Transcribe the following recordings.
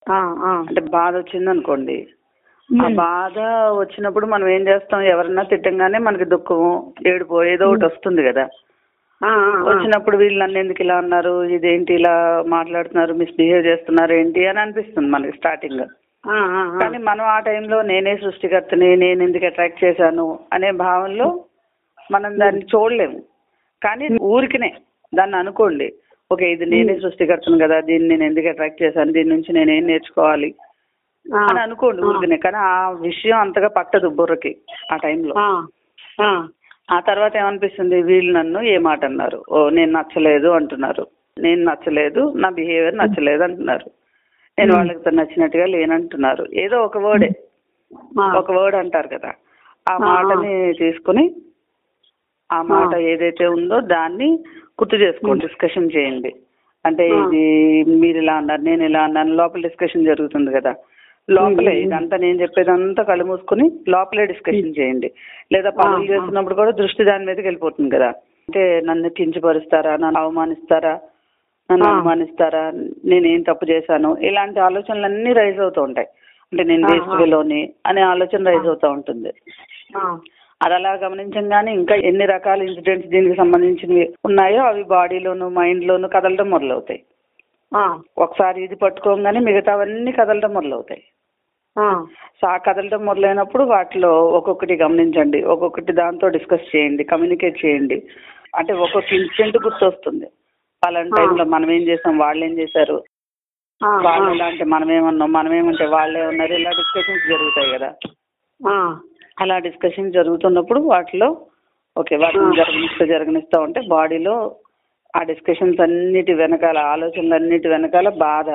ఆ, ఆ. అంటే బాధ వచ్చింది అనుకోండి ఆ బాధ వచ్చినప్పుడు మనం ఏం చేస్తాం ఎవరన్నా తిట్టంగానే మనకి దుఃఖం ఏడుపు ఏదో ఒకటి వస్తుంది కదా ఆ, ఆ, ఆ. వచ్చినప్పుడు వీళ్ళు నన్ను ఎందుకు ఇలా అన్నారు ఇదేంటి ఇలా మాట్లాడుతున్నారు మిస్బిహేవ్ చేస్తున్నారు ఏంటి అని అనిపిస్తుంది మనకి స్టార్టింగ్ ఆ, ఆ, ఆ. కానీ మనం ఆ టైంలో నేనే సృష్టికర్తని నేను ఎందుకు అట్రాక్ట్ చేశాను అనే భావనలో మనం దాన్ని చూడలేము కానీ ఊరికినే దాన్ని అనుకోండి ఓకే ఇది నేనే సృష్టికర్తను కదా దీన్ని నేను ఎందుకు అట్రాక్ట్ చేశాను దీని నుంచి నేనేం నేర్చుకోవాలి ఆ, అని అనుకోండి ఊరికినే కానీ ఆ విషయం అంతగా పట్టదు బుర్రకి ఆ టైంలో ఆ, ఆ. ఆ తర్వాత ఏమనిపిస్తుంది వీళ్ళు నన్ను ఏ మాట అన్నారు ఓ నేను నచ్చలేదు అంటున్నారు నేను నచ్చలేదు నా బిహేవియర్ నచ్చలేదు అంటున్నారు నేను వాళ్ళకి నచ్చినట్టుగా లేనంటున్నారు ఏదో ఒక వర్డే ఆ. ఒక వర్డ్ అంటారు కదా ఆ మాటని తీసుకుని ఆ మాట ఏదైతే ఉందో దాన్ని గుర్తు చేసుకోండి డిస్కషన్ చేయండి అంటే ఇది మీరు ఇలా అన్నారు నేను ఇలా అన్నాను లోపల డిస్కషన్ జరుగుతుంది కదా లోపలే ఇదంతా నేను చెప్పేదంతా కళ్ళు మూసుకుని లోపలే డిస్కషన్ చేయండి లేదా పనులు చేస్తున్నప్పుడు కూడా దృష్టి దాని మీదకి వెళ్ళిపోతుంది కదా అంటే నన్ను కించపరుస్తారా నన్ను అవమానిస్తారా నన్ను అవమానిస్తారా నేనేం తప్పు చేశాను ఇలాంటి ఆలోచనలు అన్ని రైజ్ అవుతూ ఉంటాయి అంటే నేను వేస్ట్ వేలోని అనే ఆలోచన రైజ్ అవుతూ ఉంటుంది ఆ. అది అలా గమనించగానే ఇంకా ఎన్ని రకాల ఇన్సిడెంట్స్ దీనికి సంబంధించినవి ఉన్నాయో అవి బాడీలోను మైండ్లోను కదలడం మొదలవుతాయి ఆ. ఒకసారి ఇది పట్టుకోగానే మిగతావన్నీ కదలడం మొదలవుతాయి ఆ. సో ఆ కదలడం మొదలైనప్పుడు వాటిలో ఒక్కొక్కటి గమనించండి ఒక్కొక్కటి దాంతో డిస్కస్ చేయండి కమ్యూనికేట్ చేయండి అంటే ఒక్కొక్క ఇన్సిడెంట్ గుర్తొస్తుంది పలానా టైంలో మనం ఏం చేసాం వాళ్ళు ఏం చేశారు ఆ. వాళ్ళు ఎలా అంటే మనం ఏమన్నాం మనం ఏమంటే వాళ్ళే ఉన్నారు ఇలా డిస్కషన్స్ జరుగుతాయి కదా ఆ. అలా డిస్కషన్ జరుగుతున్నప్పుడు వాటిలో ఓకే వాటిని జరగనిస్తూ జరగనిస్తూ ఉంటే బాడీలో ఆ డిస్కషన్స్ అన్నిటి వెనకాల ఆలోచనలు అన్నిటి వెనకాల బాధ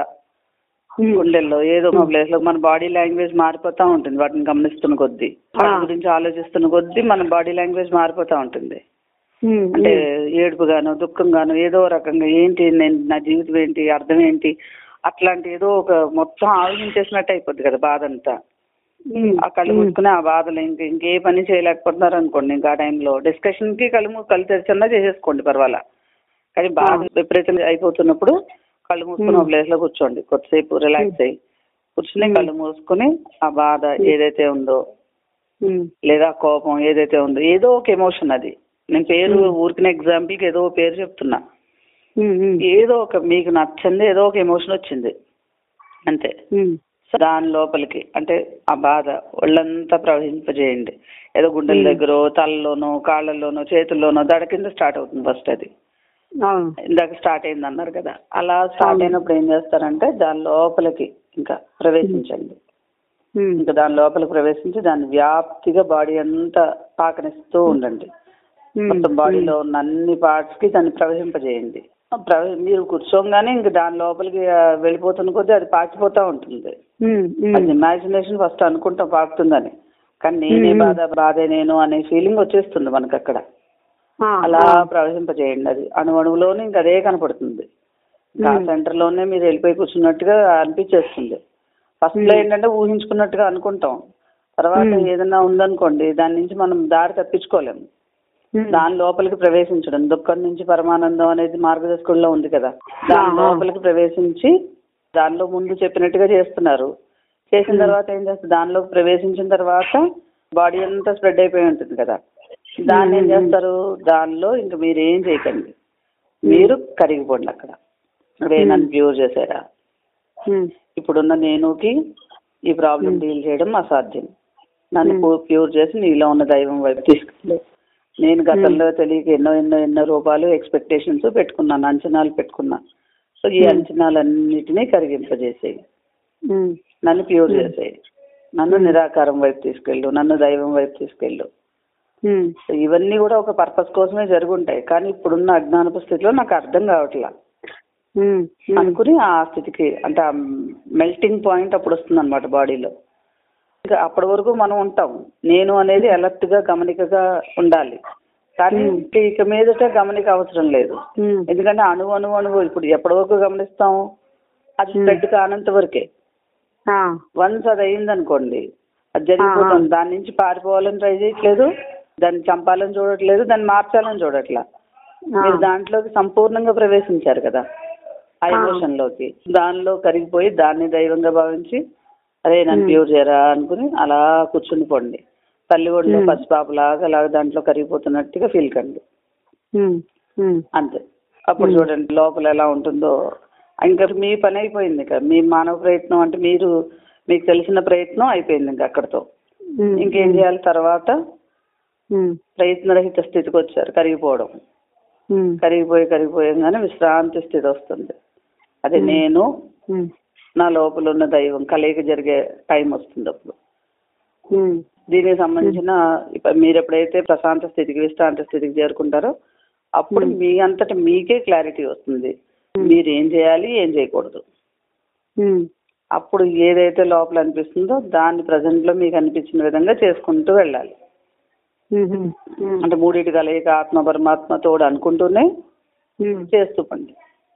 గుండెల్లో ఏదో ఒక ప్లేస్ లో మన బాడీ లాంగ్వేజ్ మారిపోతా ఉంటుంది వాటిని గమనిస్తున్న కొద్దీ వాటి గురించి ఆలోచిస్తున్న కొద్దీ మన బాడీ లాంగ్వేజ్ మారిపోతా ఉంటుంది ఉమ్. అంటే ఏడుపు గాను దుఃఖం గాను ఏదో రకంగా ఏంటి నేను నా జీవితం ఏంటి అర్థం ఏంటి అట్లాంటి ఏదో ఒక మొత్తం ఆలోచించేసినట్టు అయిపోద్ది కదా బాధ అంతా ఉమ్. ఆ కళ్ళు మూసుకుని ఆ బాధలు ఇంక ఇంకే పని చేయలేకపోతున్నారు అనుకోండి ఇంకా ఆ టైంలో డిస్కషన్ కి కళ్ళు మూ- కళ్ళు తెరిచన్నా చేసేసుకోండి పర్వాలా కానీ బాధ విపరీతంగా అయిపోతున్నప్పుడు కళ్ళు మూసుకుని ఒక ప్లేస్ లో కూర్చోండి కొద్దిసేపు రిలాక్స్ అయ్యి కూర్చుని కళ్ళు మూసుకుని ఆ బాధ ఏదైతే ఉందో ఉమ్. లేదా కోపం ఏదైతే ఉందో ఏదో ఒక ఎమోషన్ అది నేను పేరు ఊరికిన ఎగ్జాంపుల్ కి ఏదో ఒక పేరు చెప్తున్నా ఉమ్. ఉమ్. ఏదో ఒక మీకు నచ్చింది ఏదో ఒక ఎమోషన్ వచ్చింది అంతే ఉమ్. సో దాని లోపలికి అంటే ఆ బాధ ఒళ్ళంతా ప్రవహింపజేయండి ఏదో గుండెల దగ్గర తలలోనో కాళ్ళల్లోనో చేతుల్లోనో దడ కింద స్టార్ట్ అవుతుంది ఫస్ట్ అది అవును ఇందాక స్టార్ట్ అయింది అన్నారు కదా అలా స్టార్ట్ అయినప్పుడు ఏం చేస్తారంటే దాని లోపలికి ఇంకా ప్రవేశించండి ఉమ్. ఇంకా దాని లోపలికి ప్రవేశించి దాని వ్యాప్తిగా బాడీ అంతా పాకనిస్తూ ఉండండి ఉమ్. మొత్తం బాడీలో ఉన్న అన్ని పార్ట్స్ కి దాన్ని ప్రవహింపజేయండి ప్రవ- మీరు కూర్చోగానే ఇంక దాని లోపలికి ఆ, వెళ్ళిపోతున్న కొద్దీ అది పాకిపోతా ఉంటుంది ఉమ్. ఉమ్. అది ఇమాజినేషన్ ఫస్ట్ అనుకుంటాం పాకుతుందని కానీ నేనే బాధ బాధే నేను అనే ఫీలింగ్ వచ్చేస్తుంది మనకు అక్కడ ఆ. అలా ప్రవహింపజేయండి అది అణు అణువులోనే ఇంక అదే కనపడుతుంది ఇంకా ఆ సెంటర్ లోనే మీరు వెళ్ళిపోయి కూర్చున్నట్టుగా అనిపించేస్తుంది ఫస్ట్ లో ఏంటంటే ఊహించుకున్నట్టుగా అనుకుంటాం తర్వాత ఏదైనా ఉందనుకోండి దాని నుంచి మనం దారి తప్పించుకోలేము ఉమ్. దాని లోపలికి ప్రవేశించడం దుఃఖం నుంచి పరమానందం అనేది మార్గదర్శకుల్లో ఉంది కదా దాని లోపలికి ప్రవేశించి దానిలో ముందు చెప్పినట్టుగా చేస్తున్నారు చేసిన తర్వాత ఏం చేస్తారు దానిలోకి ప్రవేశించిన తర్వాత బాడీ అంతా స్ప్రెడ్ అయిపోయి ఉంటుంది కదా దాన్ని ఏం చేస్తారు దానిలో ఇంకా మీరు ఏం చేయకండి మీరు కరిగిపోండి అక్కడ అదే నన్ను ప్యూర్ చేశారా ఉమ్. ఇప్పుడున్న నేనుకి ఈ ప్రాబ్లం డీల్ చేయడం అసాధ్యం నన్ను ప్యూర్ చేసి నీలో ఉన్న దైవం వైపు తీసుకెళ్ళి నేను గతంలో తెలియక ఎన్నో ఎన్నో ఎన్నో రూపాయలు ఎక్స్పెక్టేషన్స్ పెట్టుకున్నాను అంచనాలు పెట్టుకున్నా సో ఈ అంచనాలన్నిటినీ కరిగింపజేసేయి ఉమ్. నన్ను ప్యూర్ చేసేయి నన్ను నిరాకారం వైపు తీసుకెళ్ళు నన్ను దైవం వైపు తీసుకెళ్ళు ఉమ్. సో ఇవన్నీ కూడా ఒక పర్పస్ కోసమే జరుగుంటాయి కానీ ఇప్పుడున్న అజ్ఞానపు స్థితిలో నాకు అర్థం కావట్లా ఉమ్. అనుకుని ఆ స్థితికి అంటే ఆ మెల్టింగ్ పాయింట్ అప్పుడు వస్తుంది అనమాట బాడీలో ఇంకా అప్పటి వరకు మనం ఉంటాం నేను అనేది అలర్ట్ గా గమనికగా ఉండాలి కానీ ఇక మీదట గమనిక అవసరం లేదు ఉమ్. ఎందుకంటే అణువు అణువు అణువు ఇప్పుడు ఎప్పటి వరకు గమనిస్తాం అది స్ప్రెడ్ కానంత వరకే ఆ. వన్స్ అది అయిందనుకోండి అది జరిగిపోతుంది దాని నుంచి పారిపోవాలని ట్రై చేయట్లేదు దాన్ని చంపాలని చూడట్లేదు దాన్ని మార్చాలని చూడట్లా మీరు దాంట్లోకి సంపూర్ణంగా ప్రవేశించారు కదా ఆ ఎమోషన్ లోకి దానిలో కరిగిపోయి దాన్ని దైవంగా భావించి అదే నన్ను ప్యూర్ చేయరా అనుకుని అలా కూర్చుని పోండి తల్లి ఒడిలో పసిపాపలాగా అలా దాంట్లో కరిగిపోతున్నట్టుగా ఫీల్ కండి ఉమ్, ఉమ్, అంతే అప్పుడు చూడండి లోపల ఎలా ఉంటుందో ఇంకా మీ పని అయిపోయింది ఇంకా మీ మానవ ప్రయత్నం అంటే మీరు మీకు తెలిసిన ప్రయత్నం అయిపోయింది ఇంకా అక్కడతో ఉమ్, ఇంకేం చేయాలి తర్వాత ఉమ్, ప్రయత్నరహిత స్థితికి వచ్చారు కరిగిపోవడం ఉమ్, కరిగిపోయి కరిగిపోయంగానే విశ్రాంతి స్థితి వస్తుంది అది నేను ఉమ్, నా లోపల ఉన్న దైవం కలయిక జరిగే టైం వస్తుంది అప్పుడు ఉమ్, దీనికి సంబంధించిన ఇప్ప- మీరు ఎప్పుడైతే ప్రశాంత స్థితికి విశ్రాంతి స్థితికి చేరుకుంటారో అప్పుడు మీ అంతట మీకే క్లారిటీ వస్తుంది మీరు ఏం చేయాలి ఏం చేయకూడదు ఉమ్, అప్పుడు ఏదైతే లోపల అనిపిస్తుందో దాన్ని ప్రజెంట్ లో మీకు అనిపించిన విధంగా చేసుకుంటూ వెళ్ళాలి ఉమ్, ఉమ్, ఉమ్, అంటే మూడింటి కలయిక ఆత్మ పరమాత్మ తోడు అనుకుంటూనే ఉమ్, చేస్తూ పండి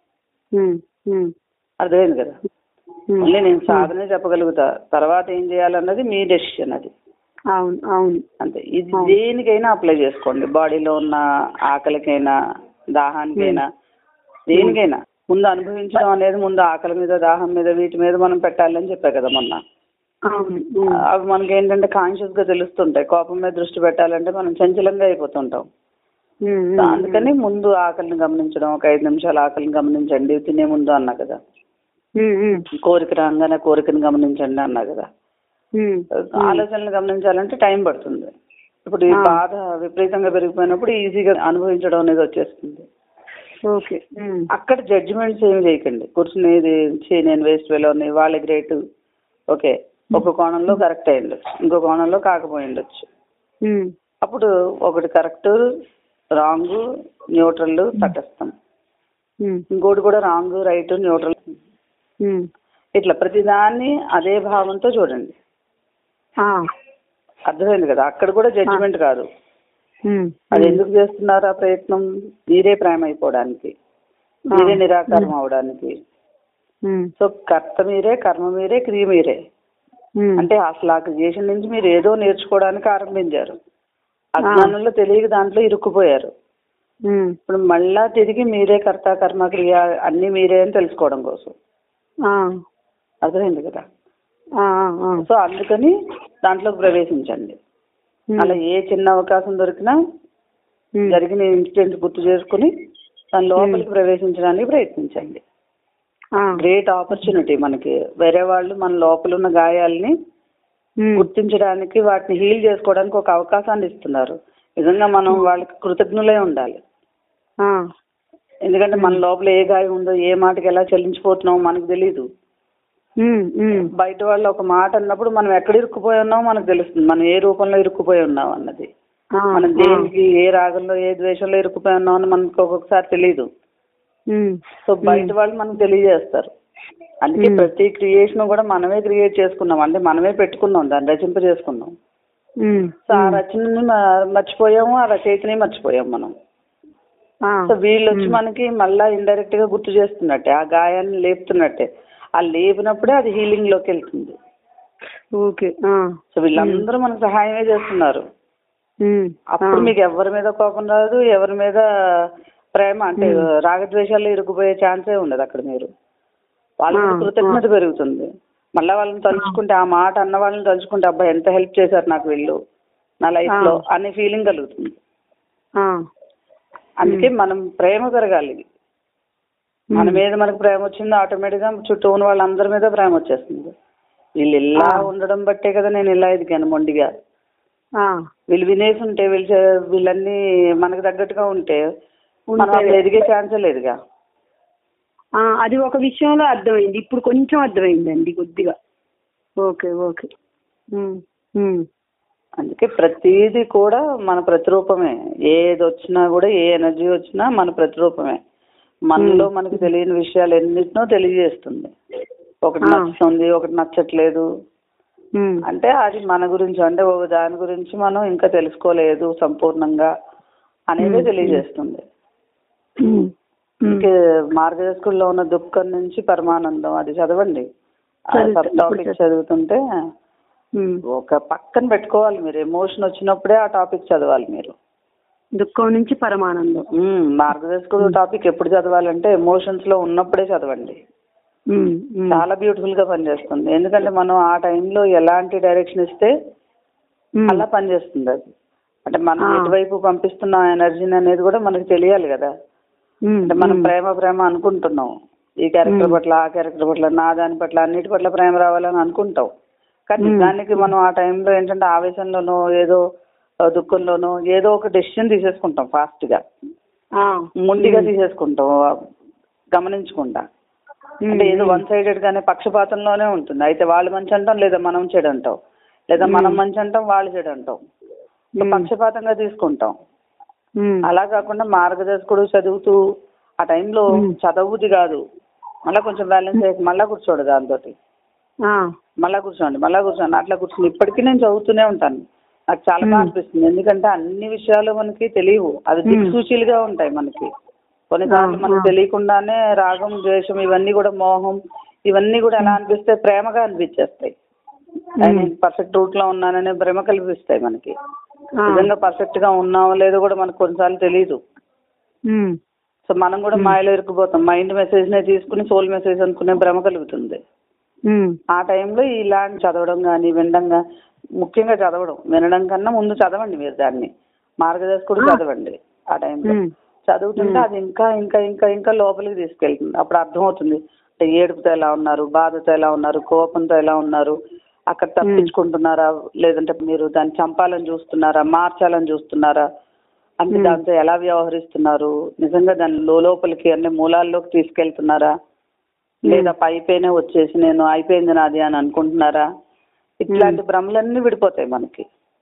ఉమ్, ఉమ్, అర్థమైంది కదా ఉమ్. మళ్ళీ నేను సాధనే చెప్పగలుగుతా తర్వాత ఏం చేయాలన్నది మీ డెసిషన్ అది అవును అవును అంతే ఇది దేనికైనా అప్లై చేసుకోండి బాడీలో ఉన్న ఆకలికైనా దాహానికైనా దేనికైనా ముందు అనుభవించడం అనేది ముందు ఆకలి మీద దాహం మీద వీటి మీద మనం పెట్టాలని చెప్పా కదా మొన్న అవును ఉమ్, అవి మనకి ఏంటంటే కాన్షియస్ గా తెలుస్తుంటాయి కోపం మీద దృష్టి పెట్టాలంటే మనం చంచలంగా అయిపోతుంటాం ఉమ్, సో ఉమ్, అందుకని ముందు ఆకలిని గమనించడం ఒక ఐదు నిమిషాలు ఆకలిని గమనించండి తినే ముందు అన్నా కదా ఉమ్, ఉమ్, కోరిక రాగానే కోరికను గమనించండి అన్నా కదా ఉమ్, ఆలోచనలు గమనించాలంటే టైం పడుతుంది ఇప్పుడు ఈ బాధ విపరీతంగా పెరిగిపోయినప్పుడు ఈజీగా అనుభవించడం అనేది వచ్చేస్తుంది ఓకే ఉమ్, అక్కడ జడ్జిమెంట్స్ ఏమి చేయకండి కూర్చుని ఇది ఛీ, నేను వేస్ట్ వేలోని వాళ్ళ గ్రేట్ ఓకే ఒక కోణంలో కరెక్ట్ అయి ఉండొచ్చు ఇంకో కోణంలో కాకపోయి ఉండొచ్చు ఉమ్, అప్పుడు ఒకటి కరెక్ట్ రాంగ్ న్యూట్రల్ తటస్థం ఉమ్, ఇంకోటి కూడా రాంగ్ రైట్ న్యూట్రల్ ఉమ్, ఇట్లా ప్రతిదాన్ని అదే భావంతో చూడండి ఆ, అర్థమైంది కదా అక్కడ కూడా జడ్జిమెంట్ కాదు ఉమ్, అది ఎందుకు చేస్తున్నారు ఆ ప్రయత్నం మీరే ప్రేమ అయిపోవడానికి మీరే నిరాకారం అవడానికి ఉమ్, సో కర్త మీరే కర్మ మీరే క్రియ మీరే ఉమ్, అంటే అసలు ఆ క్రియేషన్ నుంచి మీరు ఏదో నేర్చుకోవడానికి ఆరంభించారు అజ్ఞానంలో తెలియక దాంట్లో ఇరుక్కుపోయారు ఉమ్, ఇప్పుడు మళ్ళా తిరిగి మీరే కర్త కర్మ క్రియ అన్ని మీరే అని తెలుసుకోవడం కోసం ఆ, అర్థమైంది కదా ఆ, ఆ, సో అందుకని దాంట్లోకి ప్రవేశించండి ఉమ్, అలా ఏ చిన్న అవకాశం దొరికినా ఉమ్, జరిగిన ఇన్సిడెంట్ గుర్తు చేసుకుని దాని లోపలికి ప్రవేశించడానికి ప్రయత్నించండి ఆ, గ్రేట్ ఆపర్చునిటీ మనకి వేరే వాళ్ళు మన లోపల ఉన్న గాయాలని ఉమ్, గుర్తించడానికి వాటిని హీల్ చేసుకోవడానికి ఒక అవకాశాన్ని ఇస్తున్నారు నిజంగా మనం వాళ్ళకి కృతజ్ఞులై ఉండాలి ఆ, ఎందుకంటే మన లోపల ఏ గాయం ఉందో ఏ మాటకి ఎలా చెల్లించిపోతున్నామో మనకు తెలియదు ఉమ్, ఉమ్, బయట వాళ్ళు ఒక మాట అన్నప్పుడు మనం ఎక్కడ ఇరుక్కుపోయి ఉన్నామో మనకు తెలుస్తుంది మనం ఏ రూపంలో ఇరుక్కుపోయి ఉన్నాం అన్నది ఆ, మనం దేనికి ఏ రాగంలో ఏ ద్వేషంలో ఇరుక్కుపోయి ఉన్నామో అని మనకు ఒక్కొక్కసారి తెలియదు ఉమ్, సో బయట వాళ్ళు మనకు తెలియజేస్తారు అందుకే ప్రతి క్రియేషన్ కూడా మనమే క్రియేట్ చేసుకున్నాం అంటే మనమే పెట్టుకున్నాం దాన్ని రచింప చేసుకున్నాం ఉమ్, సో ఆ రచనని మ- మర్చిపోయాము ఆ రచయితని మర్చిపోయాం మనం ఆ, సో వీళ్ళు వచ్చి మనకి మళ్ళా ఇండైరెక్ట్ గా గుర్తు చేస్తున్నట్టే ఆ గాయాన్ని లేపుతున్నట్టే ఆ లేపినప్పుడే అది హీలింగ్ లోకి వెళ్తుంది ఓకే ఆ, సో వీళ్ళందరూ మనకు సహాయమే చేస్తున్నారు ఉమ్, అప్పుడు మీకు ఎవరి మీద కోపం రాదు ఎవరి మీద ప్రేమ అంటే రాగద్వేషాలు ఇరుక్కుపోయే ఛాన్సే ఉండదు అక్కడ మీరు వాళ్ళ మీద కృతజ్ఞత పెరుగుతుంది మళ్ళీ వాళ్ళని తలుచుకుంటే ఆ మాట అన్న వాళ్ళని తలుచుకుంటే అబ్బాయి ఎంత హెల్ప్ చేశారు నాకు వీళ్ళు నా లైఫ్ లో అనే ఫీలింగ్ కలుగుతుంది ఆ, అందుకే మనం ప్రేమ పెరగాలి మన మీద మనకు ప్రేమ వచ్చింది ఆటోమేటిక్ గా చుట్టూ ఉన్న వాళ్ళందరి మీద ప్రేమ వచ్చేస్తుంది వీళ్ళు ఇలా ఉండడం బట్టే కదా నేను ఇలా ఎదిగాను మొండిగా ఆ, వీళ్ళు వినేసి ఉంటే వీళ్ళు చే- వీళ్ళన్నీ మనకు తగ్గట్టుగా ఉంటే మనం అసలు ఎదిగే ఛాన్సే లేదుగా ఆ, అది ఒక విషయంలో అర్థమైంది ఇప్పుడు కొంచెం అర్థమైందండి కొద్దిగా ఓకే ఓకే ఉమ్, ఉమ్, అందుకే ప్రతిదీ కూడా మన ప్రతిరూపమే ఏది వచ్చినా కూడా ఏ ఎనర్జీ వచ్చినా మన ప్రతిరూపమే మనలో మనకు తెలియని విషయాలు ఎన్నిటినో తెలియజేస్తుంది ఒకటి నచ్చుతుంది ఒకటి నచ్చట్లేదు ఉమ్, అంటే అది మన గురించి అంటే ఒక దాని గురించి మనం ఇంకా తెలుసుకోలేదు సంపూర్ణంగా అనేది తెలియజేస్తుంది ఉమ్, ఇంకే మార్గదర్శకుల్లో ఉన్న దుఃఖం నుంచి పరమానందం అది చదవండి ఆ సబ్ టాపిక్ చదువుతుంటే ఉమ్, ఒక పక్కన పెట్టుకోవాలి మీరు ఎమోషన్ వచ్చినప్పుడే ఆ టాపిక్ చదవాలి మీరు దుఃఖం నుంచి పరమానందం ఉమ్, మార్గదర్శకుడు టాపిక్ ఎప్పుడు చదవాలంటే ఎమోషన్స్ లో ఉన్నప్పుడే చదవండి ఉమ్, ఉమ్, చాలా బ్యూటిఫుల్ గా పనిచేస్తుంది ఎందుకంటే మనం ఆ టైంలో ఎలాంటి డైరెక్షన్ ఇస్తే ఉమ్, అలా పనిచేస్తుంది అది అంటే మనం ఆ. ఎటువైపు పంపిస్తున్న ఎనర్జీని అనేది కూడా మనకు తెలియాలి కదా ఉమ్, అంటే మనం ఉమ్, ప్రేమ ప్రేమ అనుకుంటున్నాం ఈ క్యారెక్టర్ పట్ల ఆ క్యారెక్టర్ పట్ల నా దాని పట్ల అన్నిటి పట్ల ప్రేమ రావాలని అనుకుంటాం కానీ మ్మ్. దానికి మనం ఆ టైంలో ఏంటంటే ఆవేశంలోనో ఏదో ఆ, దుఃఖంలోనో ఏదో ఒక డెసిషన్ తీసేసుకుంటాం ఫాస్ట్ గా ఆ, ముందుగా ఉమ్, తీసేసుకుంటాం ఆ, గమనించకుండా ఉమ్, అంటే ఏదో ఉమ్, వన్ సైడెడ్ గానే పక్షపాతంలోనే ఉంటుంది అయితే వాళ్ళు మంచి అంటాం లేదా మనం చెడు అంటాం లేదా మనం మ్మ్. మంచి అంటాం వాళ్ళు చెడు అంటాం సో ఉమ్, పక్షపాతంగా తీసుకుంటాం ఉమ్, అలా కాకుండా మార్గదర్శకుడు చదువుతూ ఆ టైంలో మ్మ్. చదవుది కాదు మళ్ళీ కొంచెం బ్యాలెన్స్ అయ్యి మళ్ళీ కూర్చోడు దాంతో ఆ, మళ్ళా కూర్చోండి మళ్ళా కూర్చోండి అట్లా కూర్చొని ఇప్పటికీ నేను చదువుతూనే ఉంటాను నాకు చాలా బాగా మ్మ్. అనిపిస్తుంది ఎందుకంటే అన్ని విషయాలు మనకి తెలియవు అది మ్మ్. దిక్సూచీలుగా ఉంటాయి మనకి కొన్నిసార్లు ఆ, మనకు ఆ. తెలియకుండానే రాగం ద్వేషం ఇవన్నీ కూడా మోహం ఇవన్నీ కూడా ఎలా అనిపిస్తే ప్రేమగా అనిపించేస్తాయి మ్మ్. నేను పర్ఫెక్ట్ రూట్ లో ఉన్నాననే భ్రమ కల్పిస్తాయి మనకి ఆ, నిజంగా పర్ఫెక్ట్ గా ఉన్నామో లేదో కూడా మనకు కొన్నిసార్లు తెలియదు ఉమ్, సో మనం కూడా మ్మ్. మాయలో ఇరుక్కుపోతాం మైండ్ మెసేజ్ నే తీసుకుని సోల్ మెసేజ్ అనుకునే భ్రమ కలుగుతుంది ఉమ్, ఆ టైంలో ఇలాంటి చదవడం కానీ వినడం కానీ ముఖ్యంగా చదవడం వినడం కన్నా ముందు చదవండి మీరు దాన్ని మార్గదర్శకుడు ఆ. చదవండి ఆ టైంలో ఉమ్, చదువుతుంటే మ్మ్. అది ఇంకా ఇంకా ఇంకా ఇంకా లోపలికి తీసుకెళ్తుంది అప్పుడు అర్థమవుతుంది అంటే ఏడుపుతో ఎలా ఉన్నారు బాధతో ఎలా ఉన్నారు కోపంతో ఎలా ఉన్నారు అక్కడ తప్పించుకుంటున్నారా లేదంటే మీరు దాన్ని చంపాలని చూస్తున్నారా మార్చాలని చూస్తున్నారా అంటే మ్మ్. దాంతో ఎలా వ్యవహరిస్తున్నారు నిజంగా దాని లోపలికి అన్ని మూలాల్లోకి తీసుకెళ్తున్నారా లేదా పై పైనే వచ్చేసి నేను అయిపోయింది నాది అని అనుకుంటున్నారా ఇట్లాంటి భ్రమలన్నీ విడిపోతాయి మనకి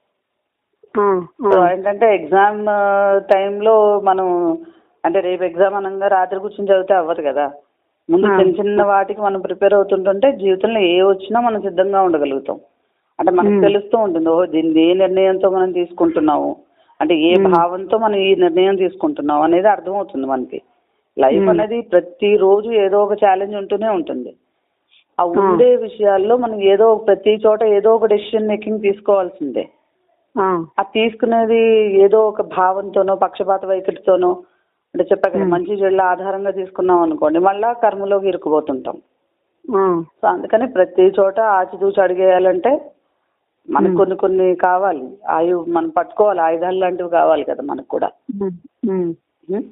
ఆ, సో ఆ, ఏంటంటే ఎగ్జామ్ టైంలో మనం అంటే రేపు ఎగ్జామ్ అనగా రాత్రి కూర్చొని చదివితే అవ్వదు కదా ముందు ఆ. చిన్న చిన్న వాటికి మనం ప్రిపేర్ అవుతుంటుంటే జీవితంలో ఏ వచ్చినా మనం సిద్ధంగా ఉండగలుగుతాం అంటే మనకు మ్మ్. తెలుస్తూ ఉంటుంది ఓహో దీన్ని ఏ నిర్ణయంతో మనం తీసుకుంటున్నాము అంటే ఏ మ్మ్. భావంతో మనం ఈ నిర్ణయం తీసుకుంటున్నాం అనేది అర్థమవుతుంది మనకి లైఫ్ మ్మ్. అనేది ప్రతి రోజు ఏదో ఒక ఛాలెంజ్ ఉంటూనే ఉంటుంది ఆ ఉండే విషయాల్లో మనం ఏదో ఒక- ప్రతి చోట ఏదో ఒక డెసిషన్ మేకింగ్ తీసుకోవాల్సిందే ఆ, ఆ తీసుకునేది ఏదో ఒక భావంతోనో పక్షపాత వైఖరితోనో అంటే చెప్పా కదా మ్మ్. మంచి చెడుల ఆధారంగా తీసుకున్నాం అనుకోండి మళ్ళా కర్మలోకి ఇరుక్కుపోతుంటాం ఆ, సో అందుకని ప్రతి చోట ఆచితూచి అడిగేయాలంటే మనకు మ్మ్. కొన్ని కొన్ని కావాలి ఆయు మనం పట్టుకోవాలి ఆయుధాలు లాంటివి కావాలి కదా మనకు కూడా ఉమ్, ఉమ్. ఉమ్?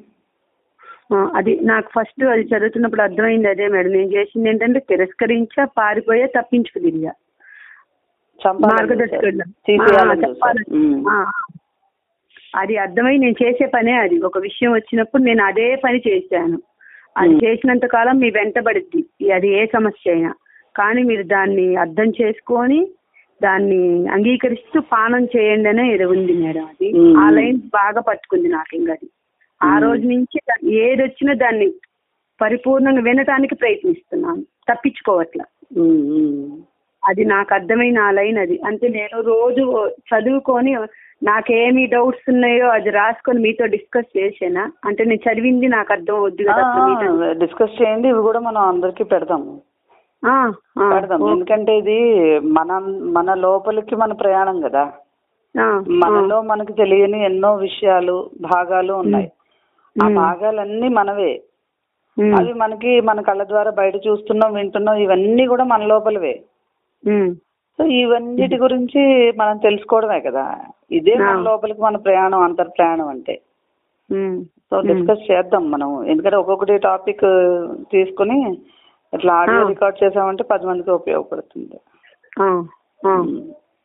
ఆ, అది నాకు ఫస్ట్ అది చదువుతున్నప్పుడు అర్థమైంది అదే మేడం నేను చేసింది ఏంటంటే తిరస్కరించా పారిపోయా తప్పించుకు తిరిగా చంపాలని మార్గదర్శకుడు చూశారు. తీసేయాలని చూశారు. చెప్పాలి. ఉమ్. ఆ, అది అర్థమై నేను చేసే పనే అది ఒక విషయం వచ్చినప్పుడు నేను అదే పని చేశాను అది మ్మ్. చేసినంత కాలం మీ వెంటబడిద్ది అది ఏ సమస్య అయినా కానీ మీరు దాన్ని అర్థం చేసుకొని దాన్ని అంగీకరిస్తూ పానం చేయండి అనే ఇది ఉంది మేడం అది మ్మ్. ఆ లైన్ బాగా పట్టుకుంది నాకు ఇంకా అది ఆ మ్మ్. రోజు నుంచి దా- ఏది వచ్చినా దాన్ని పరిపూర్ణంగా వినటానికి ప్రయత్నిస్తున్నాను తప్పించుకోవట్లా ఉమ్, ఉమ్. అది నాకు అర్థమైన ఆ లైన్ అది అంటే నేను రోజు చదువుకొని నాకేమి డౌట్స్ ఉన్నాయో అది రాసుకొని మీతో డిస్కస్ చేసానా అంటే నేను చదివింది నాకు అర్థం అవుద్ది కదా అప్పుడు మీతో. డిస్కస్ చేయండి ఇవి కూడా మనం అందరికీ పెడతాము ఆ, ఆ, పెడదాం ఓ- ఎందుకంటే ఇది మన మన లోపలికి మన ప్రయాణం కదా ఆ, మనలో మనకు తెలియని ఎన్నో విషయాలు భాగాలు ఉన్నాయి ఆ మ్మ్. భాగాలన్నీ మనవే ఉమ్, అవి మనకి మన కళ్ళ ద్వారా బయట చూస్తున్నాం వింటున్నాం ఇవన్నీ కూడా మన లోపలవే ఉమ్, సో ఇవన్నిటి గురించి మనం తెలుసుకోవడమే కదా ఇదే మన ఆ. లోపలికి మన ప్రయాణం అంతర్ ప్రయాణం అంటే ఉమ్, సో డిస్కస్ చేద్దాం మనం ఎందుకంటే ఒక్కొక్కటి టాపిక్ తీసుకుని ఇట్లా ఆడియో ఆ. రికార్డ్ చేసామంటే పది మందికి ఉపయోగపడుతుంది ఆ, ఆ. ఉమ్.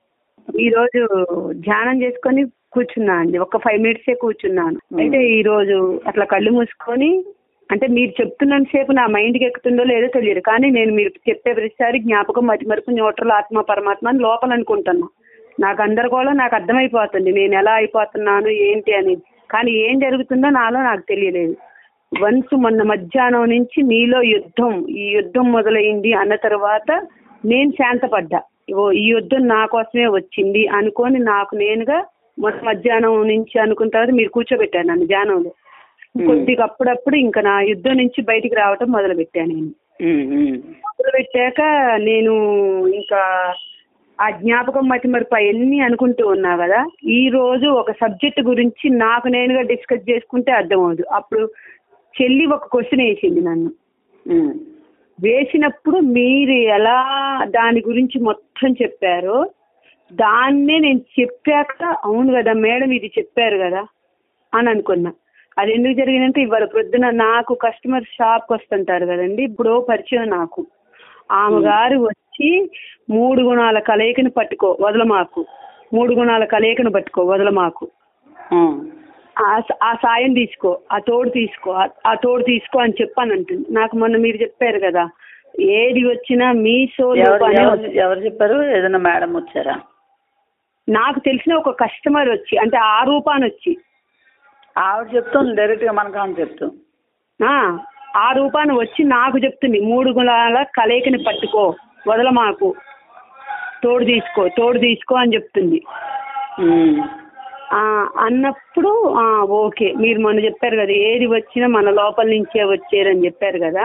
ఈ రోజు ధ్యానం చేసుకొని కూర్చున్నా అండి ఒక ఫైవ్ మినిట్సే కూర్చున్నాను అయితే ఈ రోజు అట్లా కళ్ళు మూసుకొని అంటే మీరు చెప్తున్నంత సేపు నా మైండ్కి ఎక్కుతుందో లేదో తెలియదు కానీ నేను మీరు చెప్పే ప్రతిసారి జ్ఞాపకం మతిమరుపు న్యూట్రల్ ఆత్మ పరమాత్మ అని లోపల అనుకుంటున్నా నాకు అందరికోవడం నాకు అర్థమైపోతుంది నేను ఎలా అయిపోతున్నాను ఏంటి అనేది కానీ ఏం జరుగుతుందో నాలో నాకు తెలియలేదు వన్స్ మొన్న మధ్యాహ్నం నుంచి మీలో యుద్ధం ఈ యుద్ధం మొదలైంది అన్న తర్వాత నేను శాంతపడ్డా ఓ ఈ యుద్ధం నా కోసమే వచ్చింది అనుకొని నాకు నేనుగా మొన్న మధ్యాహ్నం నుంచి అనుకున్న తర్వాత మీరు కూర్చోబెట్టారు నన్ను ధ్యానంలో కొద్దిగా అప్పుడప్పుడు ఇంకా నా యుద్ధం నుంచి బయటికి రావటం మొదలు పెట్టాను నేను ఉమ్, ఉమ్. మొదలు పెట్టాక నేను ఇంకా ఆ జ్ఞాపకం మతి మరపు అవన్నీ అనుకుంటూ ఉన్నా కదా ఈ రోజు ఒక సబ్జెక్ట్ గురించి నాకు నేనుగా డిస్కస్ చేసుకుంటే అర్థమవుదు అప్పుడు చెల్లి ఒక క్వశ్చన్ వేసింది నన్ను ఉమ్. వేసినప్పుడు మీరు ఎలా దాని గురించి మొత్తం చెప్పారో దాన్నే నేను చెప్పాక అవును కదా మేడం ఇది చెప్పారు కదా అని అనుకున్నా అది ఎందుకు జరిగిందంటే ఇవాళ ప్రొద్దున నాకు కస్టమర్ షాప్కి వస్తుంటారు కదండి ఇప్పుడు పరిచయం నాకు ఆమె గారు వచ్చి మూడు గుణాల కలయికను పట్టుకో వదలమాకు మూడు గుణాల కలయికను పట్టుకో వదలమాకు ఉమ్. ఆ స- ఆ సాయం తీసుకో ఆ తోడు తీసుకో ఆ- ఆ తోడు తీసుకో అని చెప్పాను అంటుంది నాకు మొన్న మీరు చెప్పారు కదా ఏది వచ్చినా మీ సోలో ఎవరు పని ఎవరు ఎవరు చెప్పారు ఏదైనా మేడం వచ్చారా నాకు తెలిసిన ఒక కస్టమర్ వచ్చి అంటే ఆ రూపాన్ని వచ్చి ఆవిడ చెప్తుంది డైరెక్ట్ గా మనకు అని చెప్తూ ఆ, ఆ రూపాన్ని వచ్చి నాకు చెప్తుంది మూడు గుణాల కలయికని పట్టుకో వదలమాకు తోడు తీసుకో తోడు తీసుకో అని చెప్తుంది ఉమ్. ఆ, అన్నప్పుడు ఆ, ఓకే మీరు మొన్న చెప్పారు కదా ఏది వచ్చినా మన లోపల నుంచే వచ్చేరని చెప్పారు కదా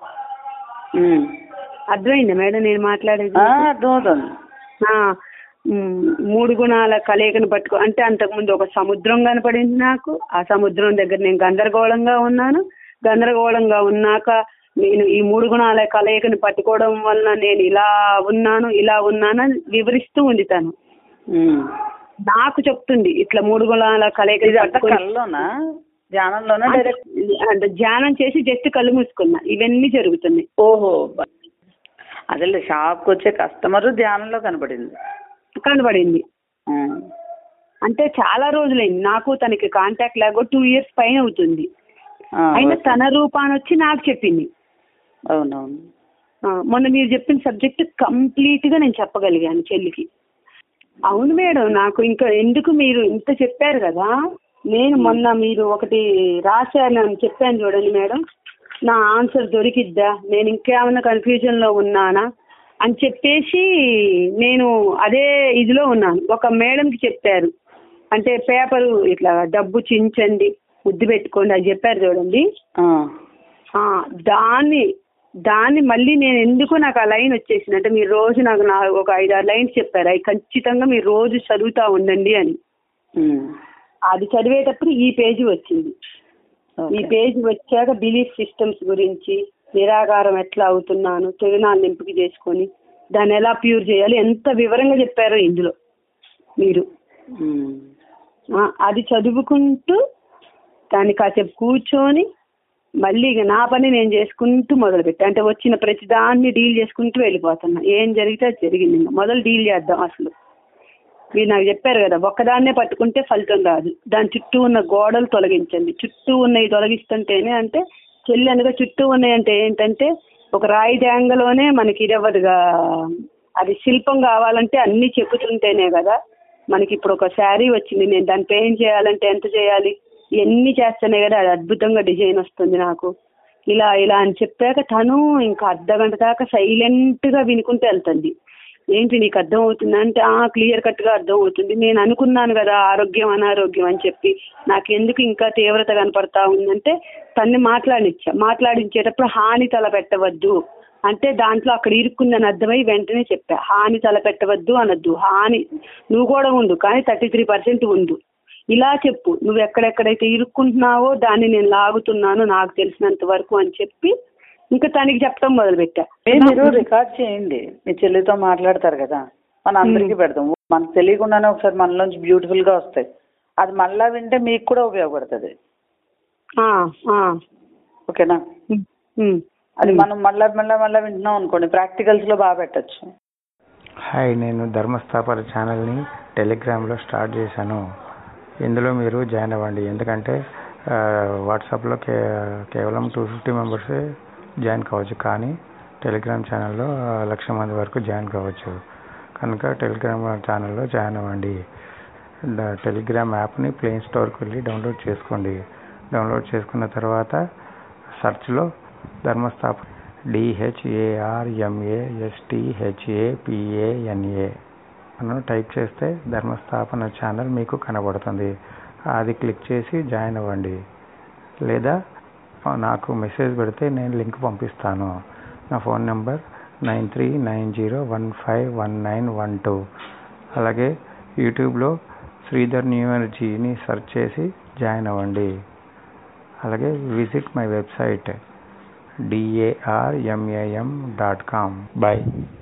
ఉమ్. అర్థమైందా మేడం నేను మాట్లాడేది ఆ, అర్థమవుతుంది ఆ, మ్, మూడు గుణాల కలయికను పట్టుకో అంటే అంతకుముందు ఒక సముద్రం కనపడింది నాకు ఆ సముద్రం దగ్గర నేను గందరగోళంగా ఉన్నాను గందరగోళంగా ఉన్నాక నేను ఈ మూడు గుణాల కలయికను పట్టుకోవడం వలన నేను ఇలా ఉన్నాను ఇలా ఉన్నాను అని వివరిస్తూ ఉంది తను ఉమ్. నాకు చెప్తుంది ఇట్లా మూడు గుణాల కలయిక ఇది అంతా కళ్ళలోనా ధ్యానంలోనా డైరెక్ట్ అంటే ధ్యానం చేసి జస్ట్ కళ్ళు మూసుకున్నా ఇవన్నీ జరుగుతున్నాయి ఓహో అదే షాప్కి వచ్చే కస్టమర్ ధ్యానంలో కనపడింది కనబడింది ఉమ్. అంటే చాలా రోజులైంది నాకు తనకి కాంటాక్ట్ లాగో టూ ఇయర్స్ పైన అవుతుంది ఆ, అయినా ఓకే. తన రూపాన్ని వచ్చి నాకు చెప్పింది అవునవును ఆ, మొన్న మీరు చెప్పిన సబ్జెక్ట్ కంప్లీట్ గా నేను చెప్పగలిగాను చెల్లికి అవును మేడం నాకు ఇంకా ఎందుకు మీరు ఇంత చెప్పారు కదా నేను మొన్న మీరు ఒకటి రాశాను అని చెప్పాను చూడండి మేడం నా ఆన్సర్ దొరికిద్దా నేను ఇంకేమైనా కన్ఫ్యూజన్ లో ఉన్నానా అని చెప్పేసి నేను అదే ఇదిలో ఉన్నాను ఒక మేడంకి చెప్పారు అంటే పేపరు ఇట్లా డబ్బు చించండి ముద్దు పెట్టుకోండి అది చెప్పారు చూడండి ఆ. ఆ, దాన్ని దాన్ని మళ్ళీ నేను ఎందుకు నాకు ఆ లైన్ వచ్చేసింది అంటే మీరు రోజు నాకు నా ఒక ఐదు ఆరు లైన్స్ చెప్పారు అవి ఖచ్చితంగా మీరు రోజు చదువుతా ఉండండి అని ఉమ్. అది చదివేటప్పుడు ఈ పేజీ వచ్చింది ఈ ఓకే. పేజీ వచ్చాక బిలీఫ్ సిస్టమ్స్ గురించి నిరాకారం ఎట్లా అవుతున్నాను తిరునాళ్ళు ఎంపిక చేసుకొని దాన్ని ఎలా ప్యూర్ చేయాలి ఎంత వివరంగా చెప్పారో ఇందులో మీరు ఉమ్. ఆ, అది చదువుకుంటూ దాన్ని కాసేపు కూర్చొని మళ్ళీ ఇక నా పని నేను చేసుకుంటూ మొదలుపెట్టా అంటే వచ్చిన ప్రతి దాన్ని డీల్ చేసుకుంటూ వెళ్ళిపోతున్నా ఏం జరిగితే అది జరిగింది ఇంకా మొదలు డీల్ చేద్దాం అసలు మీరు నాకు చెప్పారు కదా ఒక్కదాన్నే పట్టుకుంటే ఫలితం రాదు దాని చుట్టూ ఉన్న గోడలు తొలగించండి చుట్టూ ఉన్నవి తొలగిస్తుంటేనే అంటే చెల్లి అనగా చుట్టూ ఉన్నాయి అంటే ఏంటంటే ఒక రాయి డ్యాంగలోనే మనకి ఇరవదుగా అది శిల్పం కావాలంటే అన్ని చెక్కుతుంటేనే కదా మనకి ఇప్పుడు ఒక శారీ వచ్చింది నేను దాన్ని పెయింట్ చేయాలంటే ఎంత చేయాలి ఇవన్నీ చేస్తేనే కదా అది అద్భుతంగా డిజైన్ వస్తుంది నాకు ఇలా ఇలా అని చెప్పాక తను ఇంకా అర్ధ గంట దాకా సైలెంట్ గా వినుకుంటూ వెళ్తుంది ఏంటి నీకు అర్థం అవుతుంది అంటే ఆ క్లియర్ కట్ గా అర్థం అవుతుంది నేను అనుకున్నాను కదా ఆరోగ్యం అనారోగ్యం అని చెప్పి నాకు ఎందుకు ఇంకా తీవ్రత కనపడతా ఉందంటే తన్ని మాట్లాడించా మాట్లాడించేటప్పుడు హాని తలపెట్టవద్దు అంటే దాంట్లో అక్కడ ఇరుక్కుందని అర్థమై వెంటనే చెప్పా హాని తలపెట్టవద్దు అనొద్దు హాని నువ్వు కూడా ఉండు కానీ థర్టీ త్రీ పర్సెంట్ ఉండు ఇలా చెప్పు నువ్వు ఎక్కడెక్కడైతే ఇరుక్కుంటున్నావో దాన్ని నేను లాగుతున్నాను నాకు తెలిసినంత వరకు అని చెప్పి ఇంకా తనకి చెప్పడం మొదలుపెట్టా ఏ మీరు రికార్డ్ చేయండి మీ చెల్లితో మాట్లాడతారు కదా మన అందరికీ పెడతాం మనకు తెలియకుండానే ఒకసారి మనలోంచి బ్యూటిఫుల్ గా వస్తాయి అది మళ్ళా వింటే మీకు కూడా ఉపయోగపడుతుంది ఆ, ఆ, ఓకేనా ఉమ్, ఉమ్. అది మనం మళ్ళా మళ్ళా మళ్ళా వింటున్నాం అనుకోండి ప్రాక్టికల్స్ లో బాగా పెట్టచ్చు హాయ్ నేను ధర్మస్థాపన ఛానల్ని టెలిగ్రామ్లో స్టార్ట్ చేశాను ఇందులో మీరు జాయిన్ అవ్వండి ఎందుకంటే ఆ, వాట్సాప్లో కే కేవలం టూ ఫిఫ్టీ మెంబర్సే జాయిన్ కావచ్చు కానీ టెలిగ్రామ్ ఛానల్లో ఆ, లక్ష మంది వరకు జాయిన్ కావచ్చు కనుక టెలిగ్రామ్ ఛానల్లో జాయిన్ అవ్వండి ద- టెలిగ్రామ్ యాప్ని ప్లే స్టోర్కి వెళ్ళి డౌన్లోడ్ చేసుకోండి డౌన్లోడ్ చేసుకున్న తర్వాత సెర్చ్లో ధర్మస్థాప డిహెచ్ఏఆర్ఎంఏఎస్టిహెచ్ఏపిఏఎన్ఏ అని టైప్ చేస్తే ధర్మస్థాపన ఛానల్ మీకు కనబడుతుంది అది క్లిక్ చేసి జాయిన్ అవ్వండి లేదా నాకు మెసేజ్ పెడితే నేను లింక్ పంపిస్తాను నా phone number nine three nine zero one five one nine one two అలాగే యూట్యూబ్లో శ్రీధర్ న్యూ ఎనర్జీని సెర్చ్ చేసి జాయిన్ అవ్వండి అలాగే visit my website D A R M A M dot com bye